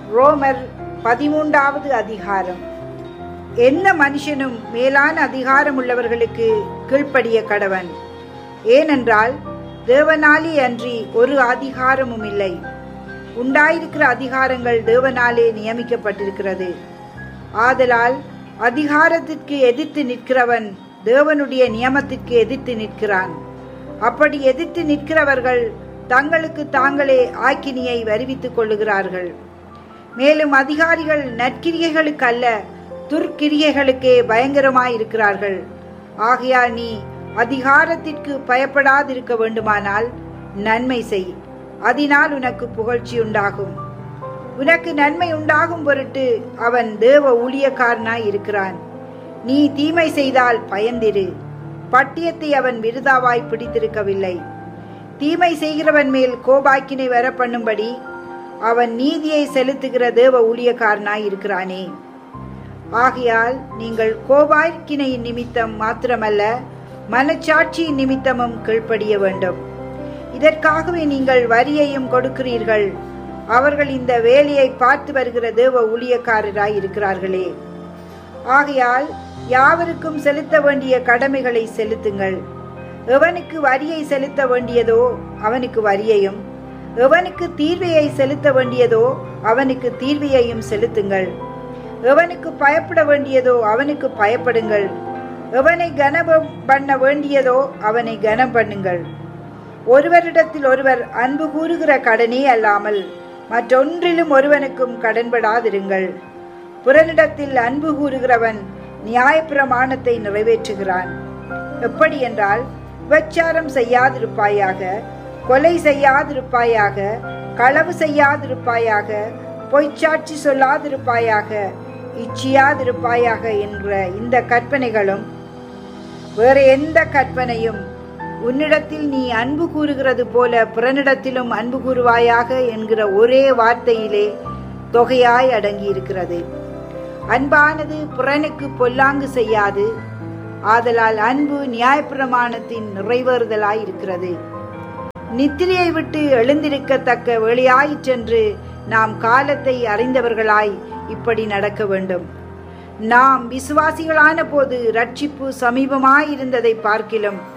ரோமர் பதிமூன்றாவது அதிகாரம் எந்த மனுஷனும் மேலான அதிகாரம் உள்ளவர்களுக்கு கீழ்ப்படிய கடவன் ஏனென்றால் தேவனாலே அன்றி ஒரு அதிகாரமும் இல்லை உண்டாயிருக்கிற அதிகாரங்கள் தேவனாலே நியமிக்கப்பட்டிருக்கிறது ஆதலால் அதிகாரத்திற்கு எதிர்த்து நிற்கிறவன் தேவனுடைய நியமத்திற்கு எதிர்த்து நிற்கிறான் அப்படி எதிர்த்து நிற்கிறவர்கள் தங்களுக்கு தாங்களே ஆக்கினியை வருவித்துக் கொள்ளுகிறார்கள் மேலும் அதிகாரிகள் நற்கிரியைகளுக்கு அல்ல துர்க்கிரியைகளுக்கே பயங்கரமாயிருக்கிறார்கள் ஆகையால் நீ அதிகாரத்திற்கு பயப்படாதிருக்க வேண்டுமானால் நன்மை செய் அதனால் உனக்கு புகழ்ச்சி உண்டாகும் உனக்கு நன்மை உண்டாகும் பொருட்டு அவன் தேவ ஊழியக்காரனாய் இருக்கிறான் நீ தீமை செய்தால் பயந்திரு பட்டியத்தை அவன் விருதாவாய் பிடித்திருக்கவில்லை தீமை செய்கிறவன் மேல் கோபாக்கினை வர பண்ணும்படி அவன் நீதியை செலுத்துகிற தேவ ஊழியக்காரனாய் இருக்கிறானே ஆகையால் நீங்கள் கோபாக்கினையின் நிமித்தம் மாத்திரமல்ல மனச்சாட்சியின் நிமித்தமும் கீழ்ப்படிய வேண்டும் இதற்காகவே நீங்கள் வரியையும் கொடுக்கிறீர்கள் அவர்கள் இந்த வேலையை பார்த்து வருகிற தேவ ஊழியக்காரராய் இருக்கிறார்களே ஆகையால் யாவருக்கும் செலுத்த வேண்டிய கடமைகளை செலுத்துங்கள் எவனுக்கு வரியை செலுத்த வேண்டியதோ அவனுக்கு வரியையும் எவனுக்கு தீர்வையை செலுத்த வேண்டியதோ அவனுக்கு தீர்வையையும் செலுத்துங்கள் எவனுக்கு பயப்பட வேண்டியதோ அவனுக்கு பயப்படுங்கள் எவனை கனம் பண்ண வேண்டியதோ அவனை கனம் பண்ணுங்கள் ஒருவரிடத்தில் ஒருவர் அன்பு கூறுகிற கடனே அல்லாமல் மற்றொன்றிலும் ஒருவனுக்கும் கடன்படாதிருங்கள் புறனிடத்தில் அன்பு கூறுகிறவன் நியாயப்பிரமாணத்தை நிறைவேற்றுகிறான் எப்படி என்றால் விபச்சாரம் செய்யாதிருப்பாயாக கொலை செய்யாதிருப்பாயாக களவு செய்யாதிருப்பாயாக பொய்ச்சாட்சி சொல்லாதிருப்பாயாக இச்சியாதிருப்பாயாக என்ற இந்த கற்பனைகளும் வேறு எந்த கற்பனையும் உன்னிடத்தில் நீ அன்பு கூறுகிறது போல பிறனிடத்திலும் அன்பு கூறுவாயாக என்கிற ஒரே வார்த்தையிலே தொகையாய் அடங்கியிருக்கிறது அன்பானது புறனுக்கு பொல்லாங்கு செய்யாது ஆதலால் அன்பு நியாயப்பிரமாணத்தின் நிறைவேறுதலாய் இருக்கிறது நித்திரையை விட்டு எழுந்திருக்கத்தக்க வேளையாயிற்றென்று நாம் காலத்தை அறிந்தவர்களாய் இப்படி நடக்க வேண்டும் நாம் விசுவாசிகளான போது ரட்சிப்பு சமீபமாயிருந்ததை பார்க்கிலும்